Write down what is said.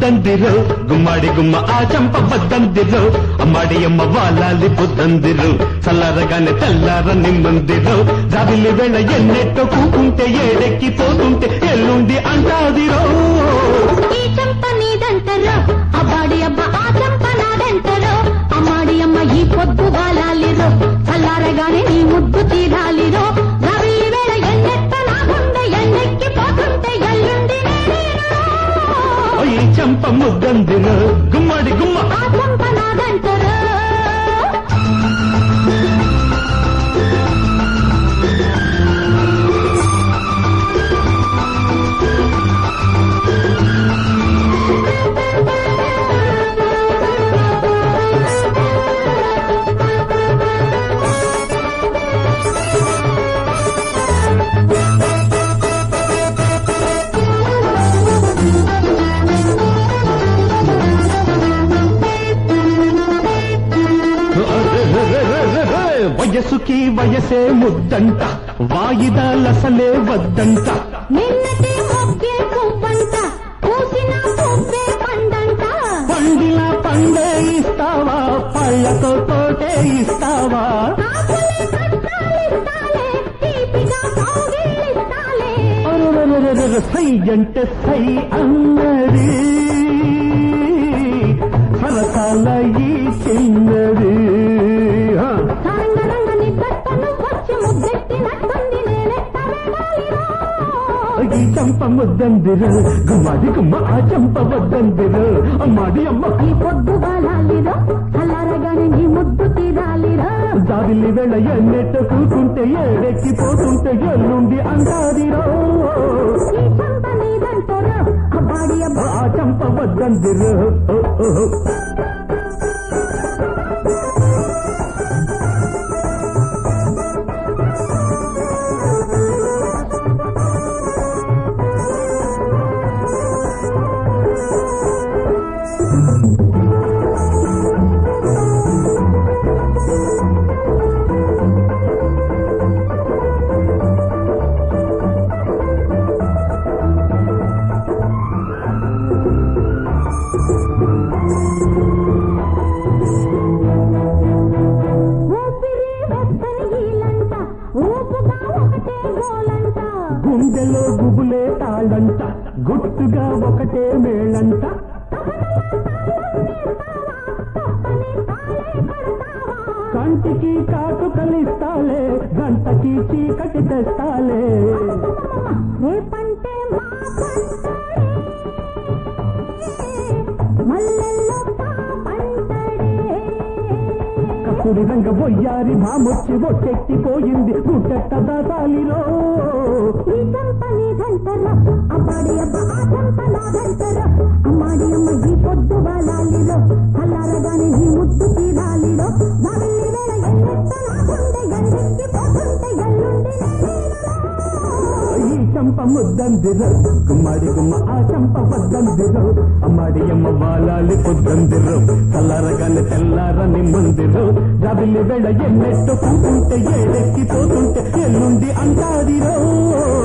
ముద్దందిరు గుమ్మడి గుమ్మ ఆ చంప బద్దందిరు అమ్మాడి అమ్మ వాలాలి బుద్దందిరు చల్లారగానే తెల్లార నిమ్మందిరు జాబిలి వేళ ఎన్నెట్టో కూకుంటే ఏడెక్కి పోతుంటే ఎల్లుండి అంటాదిరో ఈ చంప నీదంటరో అబ్బాడి అబ్బ ఆ చంప నాదంటరో అమ్మాడి అమ్మ ఈ పొద్దు వాలాలిరో చల్లారగానే నీ ముద్దు తీరాలిరో రవి వేళ ఎన్నెత్త నా గుండె ఎన్నెక్కి పోతుంటే ఎల్లుండి నేనేనో. ఈ చంప ముద్దందిరు గుమ్మడి గుమ్మ ఆ చంప నాదంటరో వయసుకి వయసే ముద్దంట వాయిదాలసలే వద్దంట నిన్నటి మొగ్గే పువ్వంట పూసిన పువ్వే పండంట పండిన పండే ఇస్తావా పళ్ళతో తోటే ఇస్తావా ఆకులే కట్టాలిస్తాలే తీపిగా కౌగిలిస్తాలే అరరరరరర సై అంటే సై అన్నది సరసాల ఈ చిన్నది హ. రంగరంగని కట్టను వచ్చి ముద్దెట్టినట్టుంది నేనెట్ట వేడాలిరా ఈ చంప ముద్దందిరు గుమ్మడి గుమ్మ ఆ చంప వద్దందిరు అమ్మాడి అమ్మ ఈ పొద్దు బాలాలిరా చల్లారగానే నీ ముద్దు తీరాలిరా దారిలి వెళ్ళ ఎన్నెట్ట కూకుంటే ఏడెక్కి పోతుంటే ఎల్లుండి అంటాదిరో ఈ చంప నీదంటారా అబ్బాడి అబ్బా ఆ చంప వద్దందిరు ఓ, ఓ, ఓ. ఊపిరి వెచ్చని ఈలంట ఊపుగా ఒకటే గోలంట గుండెలో గుబులే తాళంట గుట్టుగా ఒకటే మేళంట కంటికి కాటు కలిస్తాలే గంటకి చీకటి తెస్తాలే రేపంటే మా పంటడే మల్లెల్లో పాపంటడే కపుడి రంగ బొయ్యారి మామొచ్చి ఒట్టెక్కిపోయింది గుట్టెట్ట దాసాలిరో ఈ చంప నీదంటరా అబ్బాడి అబ్బ ఆ చంప నాదంటరా అమ్మాడి అమ్మ ఈ పొద్దు బాలాలిరో చల్లారగానే నీ ముద్దు తీరాలిరో నవల్లి వేళ ఎన్నెత్త నా గుండె ఎన్నెక్కి పోతుంటే ఎల్లుండి నేనేనరా. ఈ చంప ముద్దందిరు గుమ్మడి గుమ్మ ఆ చంప వద్దందిరు అమ్మాడి అమ్మ వాలాలి పొద్దందిరు చల్లారగానే తెల్లారని మందిరు జాబిల్లి వెళ్ళ ఎన్నెట్టు కూకుంటే ఏడెక్కి పోతుంటే ఎల్లుండి అంటాదిరో